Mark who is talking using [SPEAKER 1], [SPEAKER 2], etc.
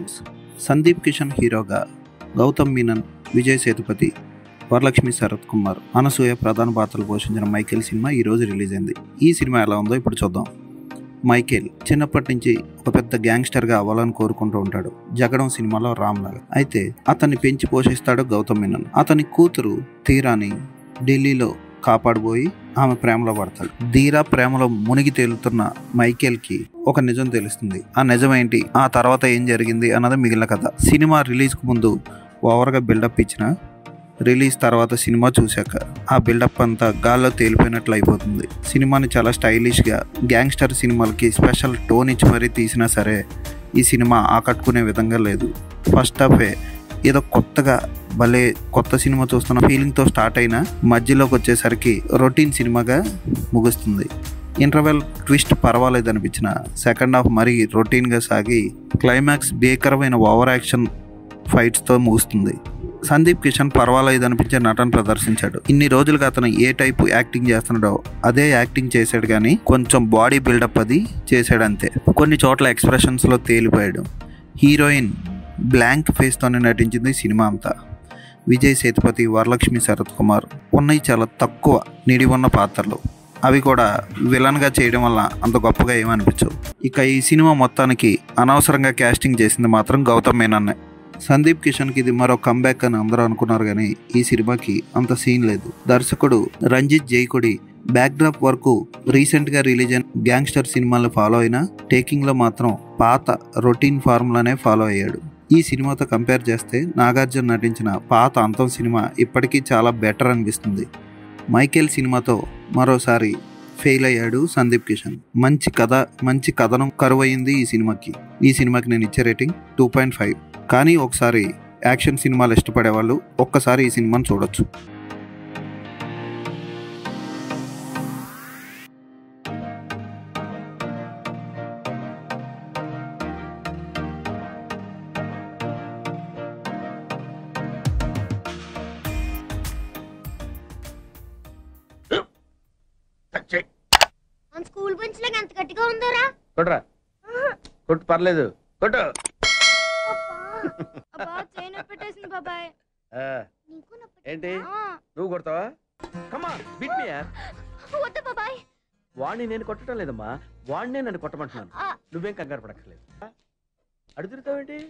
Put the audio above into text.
[SPEAKER 1] friends Sandeep Kishan హీరోగా గౌతమ్ మీనన్ విజయ్ సేతుపతి వరలక్ష్మి శరత్ కుమార్ అనసూయ ప్రధాన పాత్రలు పోషించిన మైకేల్ సినిమా ఈ రోజు రిలీజ్ అయింది ఈ సినిమా ఎలా ఉందో ఇప్పుడు చూద్దాం మైకేల్ చిన్నప్పటి నుంచి ఒక పెద్ద గ్యాంగ్స్టర్గా అవ్వాలని కోరుకుంటూ ఉంటాడు జగడం సినిమాలో రామ్ లాగా అయితే అతన్ని పెంచి పోషిస్తాడు గౌతమ్ మీనన్ అతని కూతురు తీరాని ఢిల్లీలో కాపాడబోయి ఆమె ప్రేమలో పడతాడు ధీరా ప్రేమలో మునిగి తేలుతున్న మైకేల్ కి ఒక నిజం తెలుస్తుంది ఆ నిజం ఏంటి ఆ తర్వాత ఏం జరిగింది అన్నది మిగిలిన కథ సినిమా రిలీజ్ కు ముందు ఓవర్గా బిల్డప్ ఇచ్చిన రిలీజ్ తర్వాత సినిమా చూశాక ఆ బిల్డప్ అంతా గాల్లో తేలిపోయినట్లు అయిపోతుంది సినిమాని చాలా స్టైలిష్గా గ్యాంగ్స్టర్ సినిమాలకి స్పెషల్ టోన్ ఇచ్చి మరీ తీసినా సరే ఈ సినిమా ఆకట్టుకునే విధంగా లేదు ఫస్ట్ హాఫే ఏదో కొత్తగా భలే కొత్త సినిమా చూస్తున్న ఫీలింగ్తో స్టార్ట్ అయిన మధ్యలోకి వచ్చేసరికి రొటీన్ సినిమాగా ముగుస్తుంది ఇంటర్వెల్ ట్విస్ట్ పర్వాలేదు అనిపించిన సెకండ్ హాఫ్ మరీ రొటీన్గా సాగి క్లైమాక్స్ భీకరమైన ఓవర్ యాక్షన్ ఫైట్స్తో ముగుస్తుంది సందీప్ కిషన్ పర్వాలేదు అనిపించే నటన ప్రదర్శించాడు ఇన్ని రోజులుగా అతను ఏ టైపు యాక్టింగ్ చేస్తున్నాడో అదే యాక్టింగ్ చేశాడు కానీ కొంచెం బాడీ బిల్డప్ అది చేశాడు అంతే కొన్ని చోట్ల ఎక్స్ప్రెషన్స్లో తేలిపోయాడు హీరోయిన్ బ్లాంక్ ఫేస్తోనే నటించింది సినిమా అంతా విజయ్ సేతుపతి వరలక్ష్మి శరత్ కుమార్ ఉన్నవి చాలా తక్కువ నిడి ఉన్న పాత్రలు అవి కూడా విలన్గా చేయడం వల్ల అంత గొప్పగా ఏమనిపించవు ఇక ఈ సినిమా మొత్తానికి అనవసరంగా క్యాస్టింగ్ చేసింది మాత్రం గౌతమ్ మేనన్నే సందీప్ కిషన్కి ఇది మరో కంబ్యాక్ అని అందరూ అనుకున్నారు కానీ ఈ సినిమాకి అంత సీన్ లేదు దర్శకుడు రంజిత్ జైకుడి బ్యాక్డ్రాప్ వరకు రీసెంట్గా రిలీజ్ అయిన గ్యాంగ్స్టర్ సినిమాలు ఫాలో అయినా టేకింగ్లో మాత్రం పాత రొటీన్ ఫార్ములానే ఫాలో అయ్యాడు ఈ సినిమాతో కంపేర్ చేస్తే నాగార్జున నటించిన పాత అంతం సినిమా ఇప్పటికీ చాలా బెటర్ అనిపిస్తుంది మైకేల్ సినిమాతో మరోసారి ఫెయిల్ అయ్యాడు సందీప్ కిషన్ మంచి కథ మంచి కథనం కరువయింది ఈ సినిమాకి ఈ సినిమాకి నేను ఇచ్చే రేటింగ్ టూ పాయింట్ ఫైవ్ కానీ ఒకసారి యాక్షన్ సినిమాలు ఇష్టపడే వాళ్ళు ఒక్కసారి ఈ సినిమాను చూడొచ్చు
[SPEAKER 2] మన స్కూల్ బెంచ్ లాగా ఎంత గట్టిగా ఉందోరా
[SPEAKER 3] కొట్రా కొట్టు పర్లేదు కొట్టు
[SPEAKER 2] అబ్బా చైన్ పెట్టేసింది బాబాయ్
[SPEAKER 3] ఆ,
[SPEAKER 2] నీకు నొప్పి
[SPEAKER 3] ఏంటి
[SPEAKER 2] ఆ,
[SPEAKER 3] నువ్వు కొడతావా కమా బిట్ మీ
[SPEAKER 2] వద్దు బాబాయ్
[SPEAKER 3] వాణ్ణి నేను కొట్టడం లేదమ్మా వాణ్ణే నన్ను కొట్టమంటున్నాను
[SPEAKER 2] ఆ,
[SPEAKER 3] నువ్వేం కంగారు పడక్కర్లేదు అడుగు తిరుగుతావేంటి